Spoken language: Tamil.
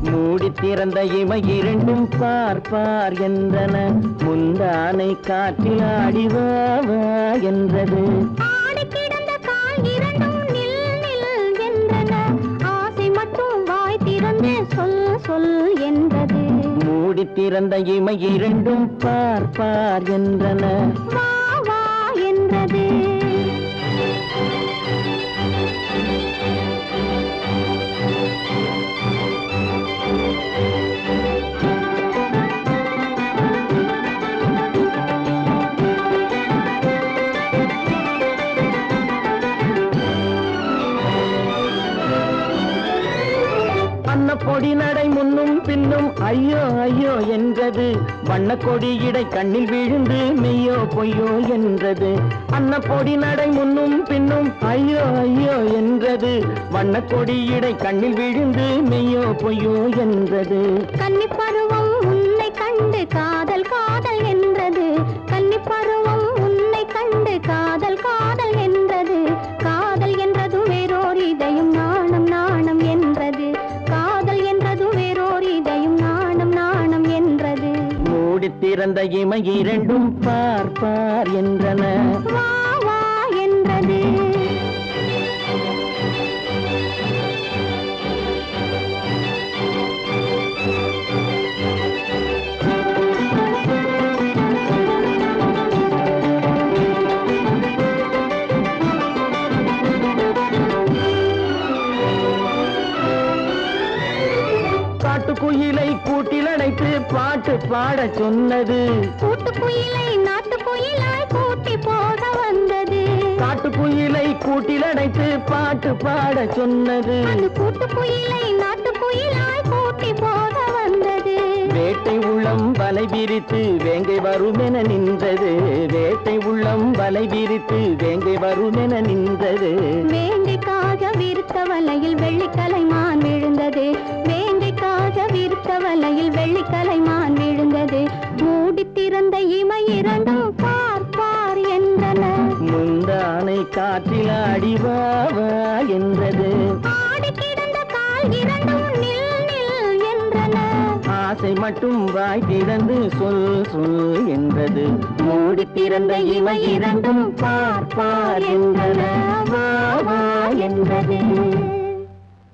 மூடி திறந்த இமை இரண்டும் பார் பார் என்றன முந்தானை காற்றில் ஆடி வா வா என்றது ஆடி கிடந்த கால் இரண்டும் நில் நில் என்றன ஆசை மட்டும் வாய் திறந்து சொல் சொல் என்றது மூடி திறந்த இமை இரண்டும் பார் பார் என்றன வா வா என்றது அன்ன பொடி நடை முன்னும் பின்னும் ஐயோ ஐயோ என்றது வண்ண கொடி இடை கண்ணில் விழுந்து மெய்யோ பொய்யோ என்றது அன்ன பொடி நடை முன்னும் பின்னும் ஐயோ ஐயோ என்றது வண்ண கொடி இடை கண்ணில் விழுந்து மெய்யோ பொய்யோ என்றது கன்னி பருவம் உன்னை கண்டு காதல் காதல் என்றது கன்னி பருவம் உன்னை கண்டு காதல் காதல் என்றது காதல் என்றது வேறோர் இதயம் நாணம் நாணம் என்றது காதல் என்றது வேறோர் இதயம் நாணம் நாணம் என்றது மூடி திறந்த இமை இரண்டும் பார் பார் என்றன வா வா என்றது காட்டுக்குயிலை கூட்டில் அடைத்து பாட்டு பாடச் சொன்னது கூட்டுக்குயிலை நாட்டுக்குயிலாய் கூட்டி போக வந்தது காட்டுக்குயிலை கூட்டில் அடைத்து பாட்டு பாடச் சொன்னது அது கூட்டுக்குயிலை நாட்டுக்குயிலாய் கூட்டி போக வந்தது வேட்டை உள்ளம் வலை விரித்து வேங்கை வருமென நின்றது வேட்டை உள்ளம் வலை விரித்து வேங்கை வருமென நின்றது வேங்கைக்காக விருத்த வலையில் வெள்ளிக்கலைமான் விழுந்தது வேங்கைக்காக விருத்த வலையில் வெள்ளிக்கலைமான் விழுந்தது மூடி திறந்த இமை இரண்டும் பார் பார் என்றன முந்தானை காற்றில் அடிவா வா என்றது ஆடி கிடந்த கால் இரண்டும் நில் நில் என்றன ஆசை மட்டும் வாய் திறந்து சொல் சொல் என்றது மூடி திறந்த இமை இரண்டும் பார் பார் என்றன வா வா என்றது